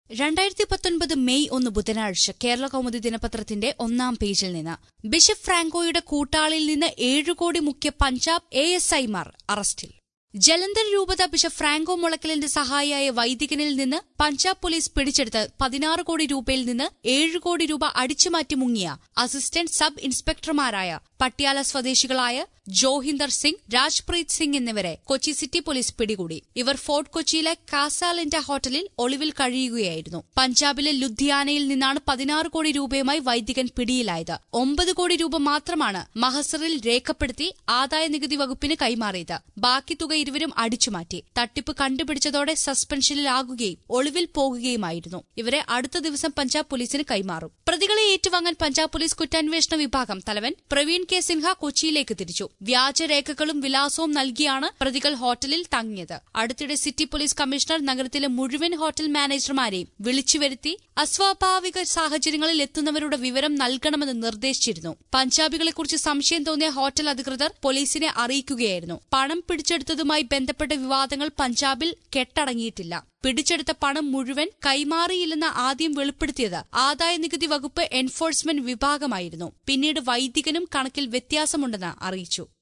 രണ്ടായിരത്തി പത്തൊൻപത് മെയ് ഒന്ന് ബുധനാഴ്ച കേരള കൗമുദി ദിനപത്രത്തിന്റെ ഒന്നാം പേജിൽ നിന്ന് ബിഷപ്പ് ഫ്രാങ്കോയുടെ കൂട്ടാളിയിൽ നിന്ന് ഏഴു കോടി മുഖ്യ പഞ്ചാബ് എ എസ് ഐമാർ അറസ്റ്റിൽ ജലന്ധർ രൂപത ബിഷപ്പ് ഫ്രാങ്കോ മുളക്കലിന്റെ സഹായിയായ വൈദികനിൽ നിന്ന് പഞ്ചാബ് പോലീസ് പിടിച്ചെടുത്ത് പതിനാറ് കോടി രൂപയിൽ നിന്ന് ഏഴ് കോടി രൂപ അടിച്ചുമാറ്റി മുങ്ങിയ അസിസ്റ്റന്റ് സബ് ഇൻസ്പെക്ടർമാരായ പട്യാല സ്വദേശികളായ ജോഹിന്ദർ സിംഗ് രാജ്പ്രീത് സിംഗ് എന്നിവരെ കൊച്ചി സിറ്റി പോലീസ് പിടികൂടി ഇവർ ഫോർട്ട് കൊച്ചിയിലെ കാസാലിൻഡ ഹോട്ടലിൽ ഒളിവിൽ കഴിയുകയായിരുന്നു പഞ്ചാബിലെ ലുധിയാനയിൽ നിന്നാണ് പതിനാറ് കോടി രൂപയുമായി വൈദികൻ പിടിയിലായത് ഒമ്പത് കോടി രൂപ മാത്രമാണ് മഹസറിൽ രേഖപ്പെടുത്തി ആദായ നികുതി വകുപ്പിന് കൈമാറിയത് ബാക്കി തുക ഇരുവരും അടിച്ചുമാറ്റി തട്ടിപ്പ് കണ്ടുപിടിച്ചതോടെ സസ്പെൻഷനിലാകുകയും ഒളിവിൽ പോകുകയുമായിരുന്നു ഇവരെ അടുത്ത ദിവസം പഞ്ചാബ് പോലീസിന് കൈമാറും പ്രതികളെ ഏറ്റുവാങ്ങാൻ പഞ്ചാബ് പോലീസ് കുറ്റാന്വേഷണ വിഭാഗം തലവൻ പ്രവീൺ കെ സിൻഹ കൊച്ചിയിലേക്ക് തിരിച്ചു വ്യാജരേഖകളും വിലാസവും നൽകിയാണ് പ്രതികൾ ഹോട്ടലിൽ തങ്ങിയത് അടുത്തിടെ സിറ്റി പോലീസ് കമ്മീഷണർ നഗരത്തിലെ മുഴുവൻ ഹോട്ടൽ മാനേജർമാരെയും വിളിച്ചുവരുത്തി അസ്വാഭാവിക സാഹചര്യങ്ങളിൽ എത്തുന്നവരുടെ വിവരം നൽകണമെന്ന് നിർദ്ദേശിച്ചിരുന്നു പഞ്ചാബികളെക്കുറിച്ച് സംശയം തോന്നിയ ഹോട്ടൽ അധികൃതർ പോലീസിനെ അറിയിക്കുകയായിരുന്നു പണം പിടിച്ചെടുത്തതുമായി ബന്ധപ്പെട്ട വിവാദങ്ങൾ പഞ്ചാബിൽ കെട്ടടങ്ങിയിട്ടില്ല പിടിച്ചെടുത്ത പണം മുഴുവൻ കൈമാറിയില്ലെന്ന് ആദ്യം വെളിപ്പെടുത്തിയത് ആദായ നികുതി വകുപ്പ് എൻഫോഴ്സ്മെന്റ് വിഭാഗമായിരുന്നു പിന്നീട് വൈദികനും കണക്കിൽ വ്യത്യാസമുണ്ടെന്ന് അറിയിച്ചു